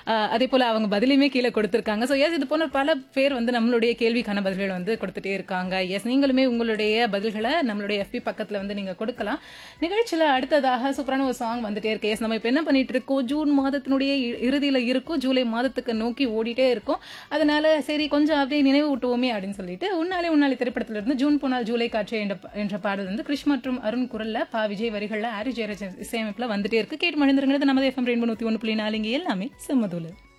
அஹ், அதே போல அவங்க பதிலையுமே கீழே கொடுத்திருக்காங்க ஸோ எஸ் இது போல பல பேர் வந்து நம்மளுடைய கேள்விக்கான பதில்கள் வந்து கொடுத்துட்டே இருக்காங்க எஸ் நீங்களுமே உங்களுடைய பதில்களை நம்மளுடைய எஃபி பக்கத்துல வந்து நீங்க கொடுக்கலாம் நிகழ்ச்சியில அடுத்ததாக சூப்பரான ஒரு சாங் வந்துட்டே இருக்கு எஸ் நம்ம இப்போ என்ன பண்ணிட்டு இருக்கோம் ஜூன் மாதத்தினுடைய இ- இறுதியில இருக்கும் ஜூலை மாதத்துக்கு நோக்கி ஓடிட்டே இருக்கும் அதனால சரி கொஞ்சம் அப்படியே நினைவு ஊட்டுவோமே அப்படின்னு சொல்லிட்டு உன்னாலே உன்னாலே திரைப்படத்துல இருந்து ஜூன் போனால் ஜூலை காற்று என்ற என்ற பாடல் வந்து கிருஷ் மற்றும் அருண் குரல்ல பா விஜய் வரிகள்ல ஆரி ஜெயராஜ் இசையமைப்புல வந்துட்டே இருக்கு கேட்டு மகிழ்ந்திருங்கிறது நமது எஃப்எம் ரெயின்போ நூத்தி ஒன்று புள்ளி நாலுங்க எல்லாமே செம்மதூல